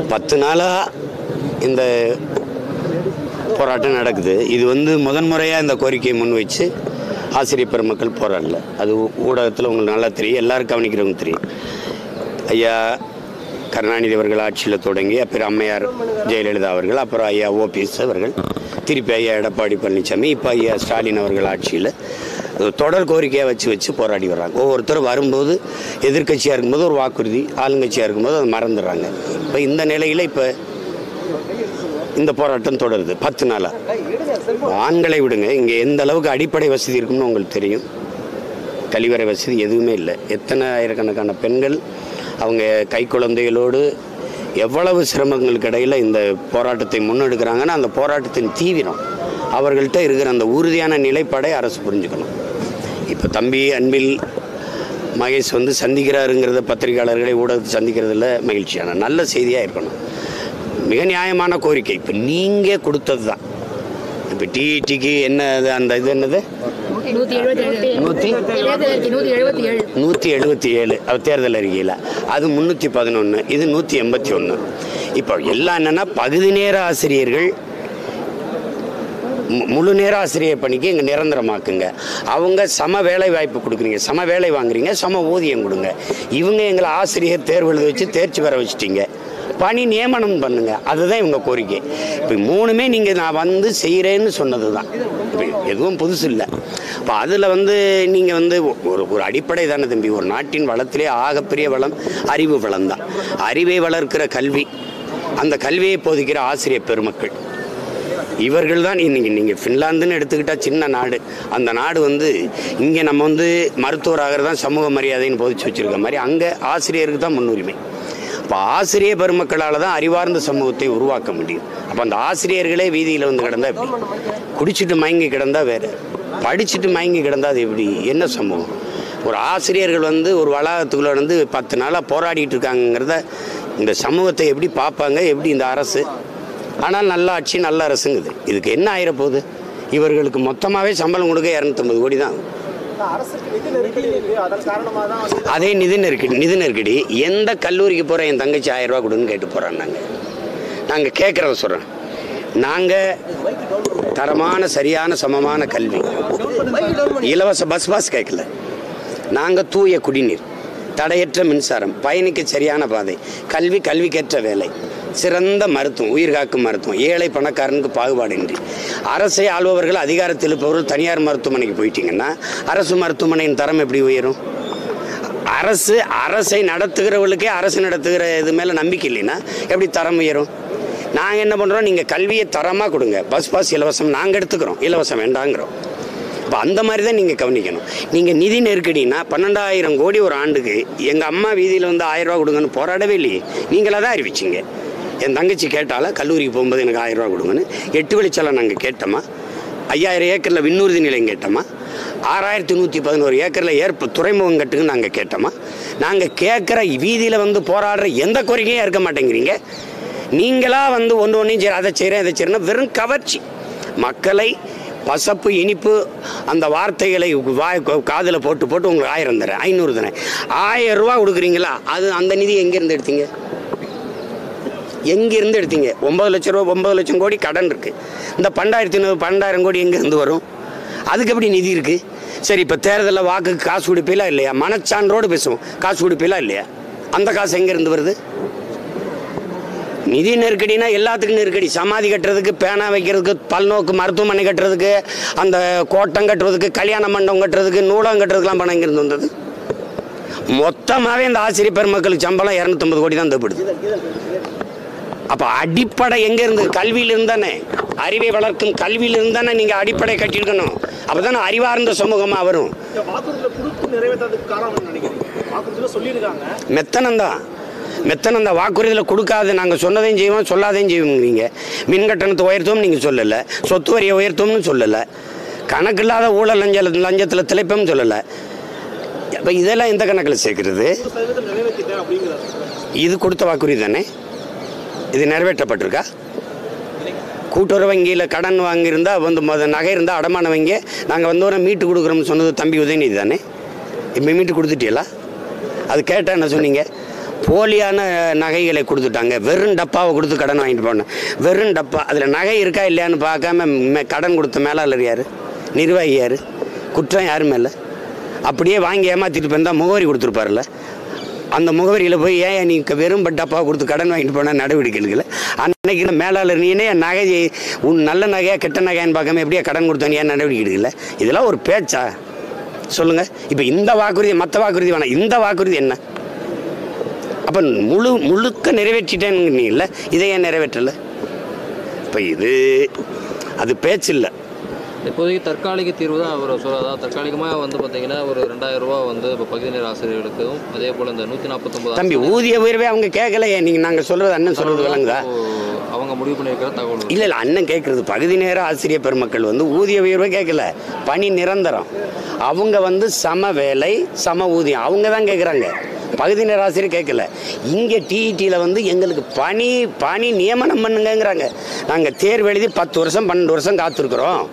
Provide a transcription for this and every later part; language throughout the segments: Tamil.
பத்து நாளாக இந்த போராட்டம் நடக்குது இது வந்து முதன் முறையாக இந்த கோரிக்கையை முன் வச்சு ஆசிரியர் பெருமக்கள் போராடல அது ஊடகத்தில் உங்களுக்கு நல்லா தெரியும் எல்லாரும் கவனிக்கிறவங்க தெரியும் ஐயா கருணாநிதி அவர்கள் ஆட்சியில் தொடங்கி அப்புறம் அம்மையார் ஜெயலலிதா அவர்கள் அப்புறம் ஐயா ஓபிஎஸ் அவர்கள் திருப்பி ஐயா எடப்பாடி பழனிசாமி இப்போ ஐயா ஸ்டாலின் அவர்கள் ஆட்சியில் தொடர் கோரிக்கையை வச்சு வச்சு போராடி வர்றாங்க ஒவ்வொருத்தரும் வரும்போது எதிர்க்கட்சியாக இருக்கும்போது ஒரு வாக்குறுதி ஆளுங்கட்சியாக இருக்கும்போது அதை மறந்துடுறாங்க இப்போ இந்த நிலையில் இப்போ இந்த போராட்டம் தொடருது பத்து நாளாக ஆண்களை விடுங்க இங்கே எந்த அளவுக்கு அடிப்படை வசதி இருக்குன்னு உங்களுக்கு தெரியும் கழிவறை வசதி எதுவுமே இல்லை எத்தனை ஆயிரக்கணக்கான பெண்கள் அவங்க கை குழந்தைகளோடு எவ்வளவு சிரமங்களுக்கு இடையில் இந்த போராட்டத்தை முன்னெடுக்கிறாங்கன்னா அந்த போராட்டத்தின் தீவிரம் அவர்கள்ட்ட இருக்கிற அந்த உறுதியான நிலைப்பாடை அரசு புரிஞ்சுக்கணும் இப்போ தம்பி அன்பில் மகேஷ் வந்து சந்திக்கிறாருங்கிறத பத்திரிகையாளர்களை ஊடகத்தை சந்திக்கிறதுல மகிழ்ச்சியான நல்ல செய்தியாக இருக்கணும் மிக நியாயமான கோரிக்கை இப்போ நீங்கள் கொடுத்தது தான் இப்போ டிஇடிக்கு என்ன அது அந்த இது என்னது நூத்தி எழுபத்தி ஏழு நூற்றி தேர்தல் அறிக்கை நூத்தி எழுபத்தி ஏழு நூற்றி எழுபத்தி ஏழு தேர்தல் அறிக்கையில் அது முந்நூற்றி பதினொன்று இது நூற்றி எண்பத்தி ஒன்று இப்போ எல்லாம் என்னென்னா பகுதி நேர ஆசிரியர்கள் மு- முழு நேர ஆசிரியர் பணிக்கு இங்கே நிரந்தரமாக்குங்க அவங்க சம வேலை வாய்ப்பு கொடுக்குறீங்க சம வேலை வாங்குறீங்க சம ஊதியம் கொடுங்க இவங்க எங்களை ஆசிரியர் தேர்வு எழுத வச்சு தேர்ச்சி பெற வச்சிட்டீங்க பணி நியமனம் பண்ணுங்க அதுதான் இவங்க கோரிக்கை இப்போ மூணுமே நீங்கள் நான் வந்து செய்கிறேன்னு சொன்னது தான் இப்போ எதுவும் புதுசு இல்லை இப்போ அதில் வந்து நீங்கள் வந்து ஒரு ஒரு அடிப்படை தானே தம்பி ஒரு நாட்டின் வளத்திலே ஆகப்பெரிய வளம் அறிவு வளம் தான் அறிவை வளர்க்கிற கல்வி அந்த கல்வியை போதிக்கிற ஆசிரியர் பெருமக்கள் இவர்கள் தான் இன்னைக்கு நீங்கள் ஃபின்லாந்துன்னு எடுத்துக்கிட்டால் சின்ன நாடு அந்த நாடு வந்து இங்கே நம்ம வந்து மருத்துவராக தான் சமூக மரியாதைன்னு போதிச்சு வச்சுருக்க மாதிரி அங்கே ஆசிரியருக்கு தான் முன்னுரிமை அப்போ ஆசிரியர் பெருமக்களால் தான் அறிவார்ந்த சமூகத்தை உருவாக்க முடியும் அப்போ அந்த ஆசிரியர்களே வீதியில் வந்து கிடந்தா எப்படி குடிச்சிட்டு மயங்கி கிடந்தா வேறு படிச்சுட்டு மயங்கி கிடந்தா அது எப்படி என்ன சமூகம் ஒரு ஆசிரியர்கள் வந்து ஒரு வளாகத்துக்குள்ளே வந்து பத்து நாளாக போராடிட்டு இருக்காங்கிறத இந்த சமூகத்தை எப்படி பார்ப்பாங்க எப்படி இந்த அரசு ஆனால் நல்ல ஆட்சி நல்ல அரசுங்குது இதுக்கு என்ன ஆயிரப்போகுது இவர்களுக்கு மொத்தமாகவே சம்பளம் கொடுக்க இரநூத்தம்பது கோடி தான் ஆகும். அரசுக்கு நிதி நெருக்கடி இருக்கு அதன் காரணமா தான் வந்து அதே நிதி நெருக்கடி நிதி நெருக்கடி எந்த கல்லூரிக்கு போகிற என் தங்கச்சி ஆயிரம் ரூபா கொடுன்னு கேட்டு போகிறோம் நாங்கள் நாங்கள் கேட்குறத சொல்கிறோம் நாங்கள் தரமான சரியான சமமான கல்வி இலவச பஸ் பாஸ் கேட்கல நாங்கள் தூய குடிநீர் தடையற்ற மின்சாரம் பயணிக்க சரியான பாதை கல்வி கல்விக்கேற்ற வேலை சிறந்த மருத்துவம் உயிர்காக்கும் மருத்துவம் ஏழை பணக்காரனுக்கு பாகுபாடின்றி அரசை ஆள்பவர்கள் அதிகாரத்தில் இருப்பவர்கள் தனியார் மருத்துவமனைக்கு போயிட்டீங்கன்னா அரசு மருத்துவமனையின் தரம் எப்படி உயரும் அரசு அரசை நடத்துகிறவர்களுக்கே அரசு நடத்துகிற இது மேலே நம்பிக்கை இல்லைன்னா எப்படி தரம் உயரும் நாங்கள் என்ன பண்ணுறோம் நீங்கள் கல்வியை தரமாக கொடுங்க பஸ் பாஸ் இலவசம் நாங்கள் எடுத்துக்கிறோம் இலவசம் வேண்டாங்கிறோம் இப்போ அந்த மாதிரி தான் நீங்கள் கவனிக்கணும் நீங்கள் நிதி நெருக்கடினா பன்னெண்டாயிரம் கோடி ஒரு ஆண்டுக்கு எங்கள் அம்மா வீதியில் வந்து ஆயிரம் ரூபா கொடுங்கன்னு போராடவே இல்லையே நீங்களாக தான் அறிவிச்சிங்க என் தங்கச்சி கேட்டால கல்லூரிக்கு போகும்போது எனக்கு ஆயிரம் ரூபா கொடுங்கன்னு எட்டு வழிச்சாலை நாங்கள் கேட்டோமா ஐயாயிரம் ஏக்கரில் விண்ணூர்தி நிலையம் கேட்டோமா ஆறாயிரத்தி நூற்றி பதினோரு ஏக்கரில் ஏற்ப துறைமுகம் கட்டுன்னு நாங்கள் கேட்டோமா நாங்கள் கேட்குற வீதியில் வந்து போராடுற எந்த கோரிக்கையும் இருக்க மாட்டேங்கிறீங்க நீங்களாக வந்து ஒன்று ஒன்றையும் சரி அதை செய்கிறேன் இதை செய்கிறேன்னா வெறும் கவர்ச்சி மக்களை பசப்பு இனிப்பு அந்த வார்த்தைகளை வாய் காதில் போட்டு போட்டு உங்களுக்கு ஆயிரம் தரேன் ஐநூறு தரேன் ஆயிரம் ரூபா கொடுக்குறீங்களா அது அந்த நிதி எங்கேருந்து எடுத்தீங்க எங்கேருந்து எடுத்தீங்க ஒம்பது லட்ச ரூபா ஒம்பது லட்சம் கோடி கடன் இருக்குது இந்த பன்னெண்டாயிரத்தி ஐநூறு பன்னெண்டாயிரம் கோடி எங்கேருந்து வரும் அதுக்கு எப்படி நிதி இருக்குது சரி இப்போ தேர்தலில் வாக்குக்கு காசு கொடுப்பீங்களா இல்லையா மனச்சான்றோடு பேசுவோம் காசு கொடுப்பீங்களா இல்லையா அந்த காசு எங்கேருந்து வருது நிதி நெருக்கடினா எல்லாத்துக்கும் நெருக்கடி சமாதி கட்டுறதுக்கு பேனா வைக்கிறதுக்கு பல்நோக்கு மருத்துவமனை கட்டுறதுக்கு அந்த கோட்டம் கட்டுறதுக்கு கல்யாண மண்டபம் கட்டுறதுக்கு நூலகம் கட்டுறதுக்குலாம் பணம் எங்கிருந்து வந்தது மொத்தமாகவே இந்த ஆசிரியர் பெருமக்களுக்கு சம்பளம் இரநூத்தம்பது கோடி தான் தேவைப்படுது அப்போ அடிப்படை எங்க இருந்து கல்வியிலிருந்து தானே அறிவை வளர்க்கும் கல்வியிலிருந்து தானே நீங்கள் அடிப்படை கட்டியிருக்கணும் அப்போ தானே அறிவார்ந்த சமூகமாக வரும் இந்த வாக்குறுதியில கொடுத்து நிறைவேற்றாததுக்கு காரணம் என்ன நினைக்கிறீங்க வாக்குறுதியில சொல்லியிருக்காங்க மெத்தனம்தான் மெத்தனம் தான் வாக்குறுதியில் கொடுக்காது நாங்கள் சொன்னதையும் செய்வோம் சொல்லாதையும் செய்வோங்கிறீங்க மின் கட்டணத்தை உயர்த்துவோம் நீங்கள் சொல்லலை சொத்து வரியை உயர்த்துவோம்னு சொல்லலை கணக்கில்லாத ஊழல் லஞ்ச லஞ்சத்தில் திளைப்போம்னு சொல்லலை அப்போ இதெல்லாம் எந்த கணக்கில் சேர்க்கிறது நூறு சதவீதம் நிறைவேற்றிட்டேன் அப்படிங்கிறாரு இது கொடுத்த வாக்குறுதி தானே இது நிறைவேற்றப்பட்டிருக்கா கூட்டுறவு வங்கியில் கடன் வாங்கியிருந்தா வந்து மொத நகை இருந்தால் அடமான வங்கி நாங்கள் வந்தோடனே மீட்டு கொடுக்குறோம்னு சொன்னது தம்பி உதயநிதி தானே இப்போ மீட்டு கொடுத்துட்டீங்களா அது கேட்டால் என்ன சொன்னீங்க போலியான நகைகளை கொடுத்துட்டாங்க வெறும் டப்பாவை கொடுத்து கடன் வாங்கிட்டு போனேன் வெறும் டப்பா அதில் நகை இருக்கா இல்லையான்னு பார்க்காம மே- கடன் கொடுத்த மேலாளர் யார் நிர்வாகி யார் குற்றம் யார் மேலே அப்படியே வாங்கி ஏமாற்றிட்டு போயிருந்தா முகவரி கொடுத்துருப்பார்ல அந்த முகவரியில் போய் ஏன் நீ க- வெறும் டப்பா கொடுத்து கடன் வாங்கிட்டு போனால் நடவடிக்கை எடுக்கல அன்னைக்கு இந்த மேலாளர் நீனே என் நகை உன் நல்ல நகையா கெட்ட நகையான்னு பார்க்காம எப்படியா கடன் கொடுத்தோன்னு ஏன் நடவடிக்கை எடுக்கல இதெல்லாம் ஒரு பேச்சா சொல்லுங்க இப்போ இந்த வாக்குறுதி மற்ற வாக்குறுதி வேணாம் இந்த வாக்குறுதி என்ன அப்போ முழு முழுக்க நிறைவேற்றிட்டேன்னு நீ இல்லை இதை ஏன் நிறைவேற்றலை இப்போ இது அது பேச்சு இல்லை இப்போதைக்கு தற்காலிக தீர்வு தான் அவர் சொல்ல அதாவது தற்காலிகமாக வந்து பார்த்தீங்கன்னா ஒரு ரெண்டாயிரம் ரூபா வந்து இப்போ பகுதி நேர ஆசிரியர்களுக்கும் அதே போல் இந்த நூற்றி நாற்பத்தொம்பது தம்பி ஊதிய உயர்வே அவங்க கேட்கலையே நீங்கள் நாங்கள் சொல்கிறது அண்ணன் சொல்கிறது விளங்குதா அவங்க முடிவு பண்ணியிருக்கிற தகவல் இல்லை இல்லை அண்ணன் கேட்குறது பகுதி நேர ஆசிரியர் பெருமக்கள் வந்து ஊதிய உயர்வை கேட்கல பணி நிரந்தரம் அவங்க வந்து சம வேலை சம ஊதியம் அவங்க தான் கேட்குறாங்க பகுதி நேர ஆசிரியர் கேட்கல இங்கே டிஇடியில் வந்து எங்களுக்கு பணி பணி நியமனம் பண்ணுங்கங்கிறாங்க நாங்கள் தேர்வு எழுதி பத்து வருஷம் பன்னெண்டு வருஷம் காத்திருக்கிறோம்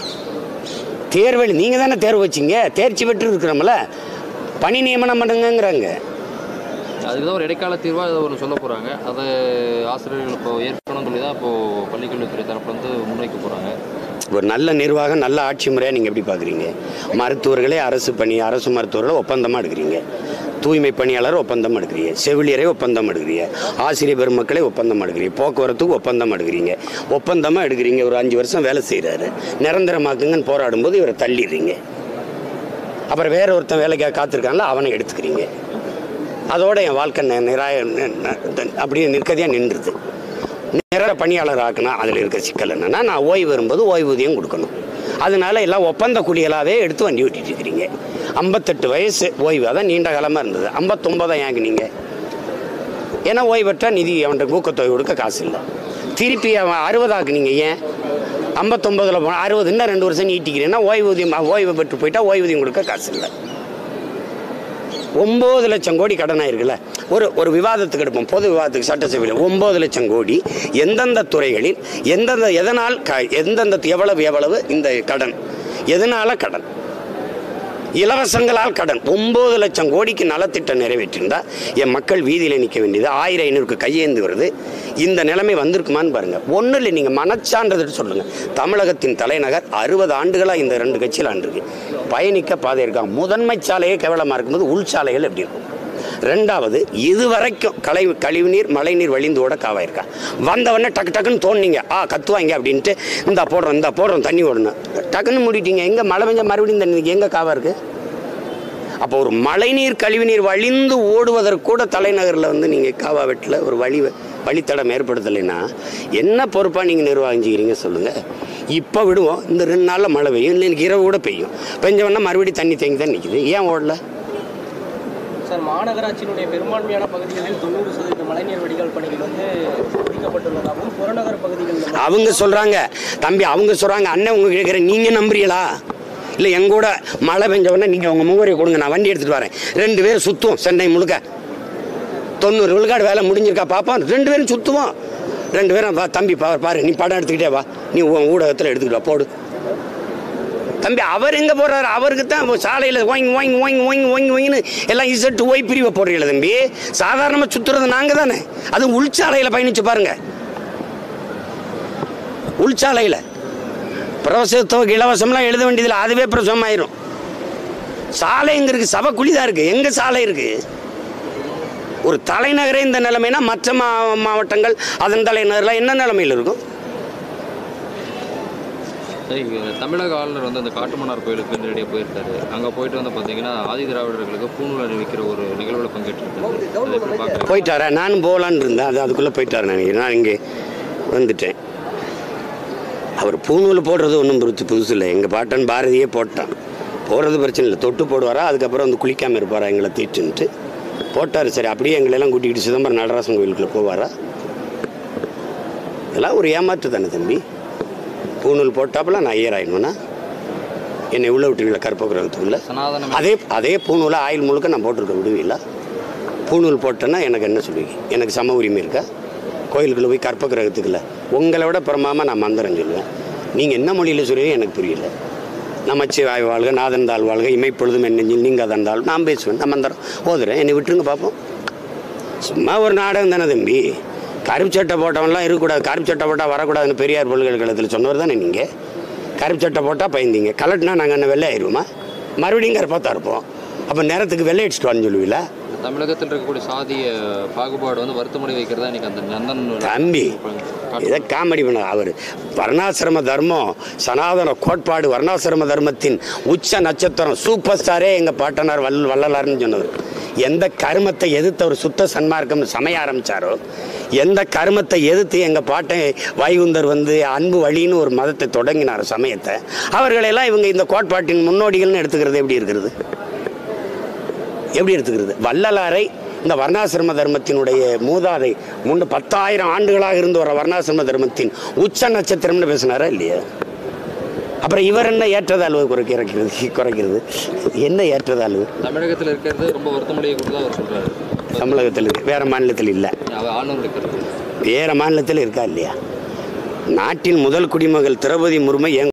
தேர்வு எழுதி நீங்கள் தானே தேர்வு வச்சிங்க தேர்ச்சி பெற்று இருக்கிறோம்ல பணி நியமனம் பண்ணுங்கங்கிறாங்க அதுக்கு தான் ஒரு இடைக்கால தீர்வாக இதை ஒரு சொல்ல போகிறாங்க அதை ஆசிரியர்கள் இப்போ ஏற்கனவே சொல்லி தான் இப்போது பள்ளிக்கல்வித்துறை தரப்புல வந்து முன்வைக்க போகிறாங்க ஒரு நல்ல நிர்வாகம் நல்ல ஆட்சி முறையாக நீங்கள் எப்படி பார்க்குறீங்க மருத்துவர்களே அரசு பணி அரசு மருத்துவர்களை ஒப்பந்தமாக எடுக்கிறீங்க தூய்மை பணியாளர் ஒப்பந்தம் எடுக்கிறீங்க செவிலியரை ஒப்பந்தம் எடுக்கிறீங்க ஆசிரியர் பெருமக்களை ஒப்பந்தம் எடுக்கிறீங்க போக்குவரத்துக்கு ஒப்பந்தம் எடுக்கிறீங்க ஒப்பந்தமாக எடுக்கிறீங்க ஒரு அஞ்சு வருஷம் வேலை செய்கிறாரு நிரந்தரமாக்குங்கன்னு போராடும்போது இவரை தள்ளிடுறீங்க அப்புறம் வேற ஒருத்தன் வேலைக்காக காத்திருக்கான்ல அவனை எடுத்துக்கிறீங்க அதோட என் வாழ்க்கை நி- நிராய நி- நி- அப்படியே நிற்கதியாக நின்றுது நிரந்தர பணியாளர் ஆக்குனா அதில் இருக்க சிக்கல் என்னன்னா நான் ஓய்வு வரும்போது ஓய்வூதியம் கொடுக்கணும் அதனால எல்லாம் ஒப்பந்த கூலிகளாகவே எடுத்து வண்டி ஓட்டிட்டு இருக்கிறீங்க ஐம்பத்தெட்டு வயசு ஓய்வு அதான் நீண்ட காலமாக இருந்தது ஐம்பத்தொம்பதான் ஏங்குனீங்க ஏன்னா ஓய்வற்ற நிதி அவன்கிட்ட ஊக்கத்தொகை கொடுக்க காசு இல்லை திருப்பி அவன் அறுபதாக்குனீங்க ஏன் ஐம்பத்தொம்பதில் போனால் அறுபது இன்னும் ரெண்டு வருஷம் நீட்டிக்கிறேன்னா ஓய்வூதியம் ஓய்வு பெற்று போயிட்டா ஓய்வூதியம் கொடுக்க காசு இல்லை ஒம்பது லட்சம் கோடி கடன் ஆயிருக்குல்ல ஒரு ஒரு விவாதத்துக்கு எடுப்போம் பொது விவாதத்துக்கு சட்டசபையில் ஒம்பது லட்சம் கோடி எந்தெந்த துறைகளில் எந்தெந்த எதனால் க எந்தெந்த எவ்வளவு எவ்வளவு இந்த கடன் எதனால கடன் இலவசங்களால் கடன் ஒம்பது லட்சம் கோடிக்கு நலத்திட்டம் நிறைவேற்றிருந்தா என் மக்கள் வீதியில் நிற்க வேண்டியது ஆயிரம் ஐநூறுக்கு கையேந்து வருது இந்த நிலைமை வந்திருக்குமான்னு பாருங்க ஒன்றும் இல்லை நீங்கள் மனச்சான்றது சொல்லுங்க தமிழகத்தின் தலைநகர் அறுபது ஆண்டுகளாக இந்த ரெண்டு கட்சியில் ஆண்டிருக்கு பயணிக்க பாதை இருக்காங்க முதன்மை சாலையே கேவலமாக இருக்கும்போது உள் சாலைகள் எப்படி இருக்கும் ரெண்டாவது இதுவரைக்கும் கலை கழிவுநீர் மழைநீர் வழிந்து ஓட காவாயிருக்கா வந்தவொடனே டக்கு டக்குன்னு தோணுனீங்க ஆ கத்துவாங்க அப்படின்ட்டு இந்தா போடுறோம் இந்தா போடுறோம் தண்ணி ஓடணும் டக்குன்னு மூடிட்டீங்க எங்கே மழை பெஞ்சா மறுபடியும் தண்ணி எங்கே காவா இருக்கு அப்போ ஒரு மழைநீர் கழிவுநீர் வழிந்து ஓடுவதற்கு கூட தலைநகரில் வந்து நீங்கள் காவா வெட்டில் ஒரு வழி வழித்தடம் ஏற்படுத்தலைன்னா என்ன பொறுப்பாக நீங்கள் நிர்வாகம் செய்கிறீங்க சொல்லுங்கள் இப்போ விடுவோம் இந்த ரெண்டு நாளில் மழை பெய்யும் இல்லை இன்னைக்கு இரவு கூட பெய்யும் பெஞ்சவொடனே மறுபடியும் தண்ணி தேங்கி தான் நிற்குது ஏன் ஓடல சார் மாநகராட்சியினுடைய பெரும்பான்மையான பகுதிகளில் தொண்ணூறு சதவீத மழைநீர் வடிகால் பணிகள் வந்து முடிக்கப்பட்டுள்ளதாகவும் புறநகர் பகுதிகளில் அவங்க சொல்றாங்க தம்பி அவங்க சொல்றாங்க அண்ணன் உங்க கேட்குற நீங்க நம்புறீங்களா இல்லை எங்க கூட மழை பெஞ்ச உடனே நீங்க உங்க முகவரியை கொடுங்க நான் வண்டி எடுத்துட்டு வரேன் ரெண்டு பேரும் சுத்துவோம் சென்னை முழுக்க தொண்ணூறு விழுக்காடு வேலை முடிஞ்சிருக்கா பார்ப்போம் ரெண்டு பேரும் சுத்துவோம் ரெண்டு பேரும் வா தம்பி பாரு பாரு நீ படம் எடுத்துக்கிட்டே வா நீ உன் ஊடகத்தில் எடுத்துக்கிட்டு வா போடு தம்பி அவர் எங்க போறாரு அவருக்கு தான் சாலையில் ஓங்கி ஓங்கி ஓங்கி ஓங்கி ஓங்கி ஓங்கின்னு எல்லாம் இசட்டு ஓய் பிரிவை போடுறீங்களா தம்பி சாதாரணமாக சுத்துறது நாங்க தானே அது உள்சாலையில் பயணிச்சு பாருங்க உள்சாலையில் பிரசவத்துக்கு இலவசம்லாம் எழுத வேண்டியதில்லை அதுவே பிரசவம் ஆயிரும் சாலை எங்க இருக்கு சபக்குழி தான் இருக்கு எங்க சாலை இருக்கு ஒரு தலைநகரே இந்த நிலைமைனா மற்ற மா மாவட்டங்கள் அதன் தலைநகரில் என்ன நிலைமையில் இருக்கும் சரி, இங்க தமிழக ஆளுநர் வந்து அந்த காட்டுமன்னார் கோயிலுக்கு நேரடியாக போயிருக்காரு அங்கே போயிட்டு வந்து பார்த்தீங்கன்னா ஆதி திராவிடர்களுக்கு பூணூல் அறிவிக்கிற ஒரு நிகழ்வில் பங்கேற்றிருக்காரு அதை எப்படி பார்க்குறீங்க போயிட்டாரா நானும் போகலான்னு இருந்தேன் அது அதுக்குள்ளே போயிட்டாரு நினைக்கிறேன் நான் இங்கே வந்துட்டேன் அவர் பூணூல் போடுறது ஒன்றும் புதுசு புதுசு இல்லை எங்கள் பாட்டன் பாரதியே போட்டான் போடுறது பிரச்சனை இல்லை தொட்டு போடுவாரா அதுக்கப்புறம் வந்து குளிக்காமல் இருப்பாரா எங்களை தீட்டுன்ட்டு போட்டார் சரி அப்படியே எங்களெல்லாம் கூட்டிகிட்டு சிதம்பரம் நடராசன் கோயிலுக்குள்ளே போவாரா இதெல்லாம் ஒரு ஏமாற்று தானே தம்பி பூணூல் போட்டாப்புல நான் ஐயர் ஆயிடணும்னா என்னை உள்ள விட்டுருவீங்களா கற்பகிரகத்துக்குள்ள சனாதன அதே அதே பூணூலை ஆயில் முழுக்க நான் போட்டிருக்க விடுவீங்களா பூணூல் போட்டேன்னா எனக்கு என்ன சொல்லுவீங்க எனக்கு சம உரிமை இருக்கா கோயிலுக்குள்ள போய் கற்ப கிரகத்துக்குள்ள உங்களை விட பிரமாமா நான் மந்திரம் சொல்லுவேன் நீங்கள் என்ன மொழியில் சொல்லுவீங்க எனக்கு புரியல நமச்சிவாய் வாழ்க நாதன் தாழ் வாழ்க இமைப்பொழுதும் என்ன நீங்கள் அதன் தாழ் நான் பேசுவேன் நான் மந்திரம் ஓதுறேன் என்னை விட்டுருங்க பார்ப்போம் சும்மா ஒரு நாடகம் தானே தம்பி கருப்பு சட்டை போட்டவன்லாம் இருக்கக்கூடாது கருப்பு சட்டை போட்டால் வரக்கூடாதுன்னு பெரியார் பல்கலைக்கழகத்தில் சொன்னவர் தானே நீங்கள் கருப்பு சட்டை போட்டால் பயந்தீங்க கலட்டினா நாங்கள் என்ன வெள்ளை ஆயிடுவோமா மறுபடியும் கருப்பாக தான் இருப்போம் அப்போ நேரத்துக்கு வெள்ளை அடிச்சுட்டு வான்னு சொல்லுவீங்களா தமிழகத்தில் இருக்கக்கூடிய சாதிய பாகுபாடு வந்து வருத்தமடை வைக்கிறதா இன்னைக்கு அந்த நந்தன் தம்பி இதை காமெடி பண்ண அவர் வர்ணாசிரம தர்மம் சனாதன கோட்பாடு வர்ணாசிரம தர்மத்தின் உச்ச நட்சத்திரம் சூப்பர் ஸ்டாரே எங்கள் பாட்டனார் வல் வள்ளலார்னு சொன்னவர் எந்த கருமத்தை எதிர்த்து அவர் சுத்த சன்மார்க்கம் சமைய ஆரம்பிச்சாரோ எந்த கருமத்தை எதிர்த்து எங்கள் பாட்டை வைகுந்தர் வந்து அன்பு வழின்னு ஒரு மதத்தை தொடங்கினார் சமயத்தை அவர்களெல்லாம் இவங்க இந்த கோட்பாட்டின் முன்னோடிகள்னு எடுத்துக்கிறது எப்படி இருக்கிறது எப்படி எடுத்துக்கிறது வள்ளலாரை இந்த வர்ணாசிரம தர்மத்தினுடைய மூதாதை முன்னு பத்தாயிரம் ஆண்டுகளாக இருந்து வர வர்ணாசிரம தர்மத்தின் உச்ச நட்சத்திரம்னு பேசினாரா இல்லையா அப்புறம் இவர் என்ன ஏற்றதாழ்வு குறைக்கிறது குறைக்கிறது என்ன ஏற்றதாழ்வு தமிழகத்தில் இருக்கிறது ரொம்ப வருத்தமடைய தான் அவர் சொல்றாரு தமிழகத்தில் இருக்கு வேற மாநிலத்தில் இல்லை அவ ஆளுநர் இருக்கிறது வேற மாநிலத்தில் இருக்கா இல்லையா நாட்டின் முதல் குடிமகள் திரௌபதி முர்மு என்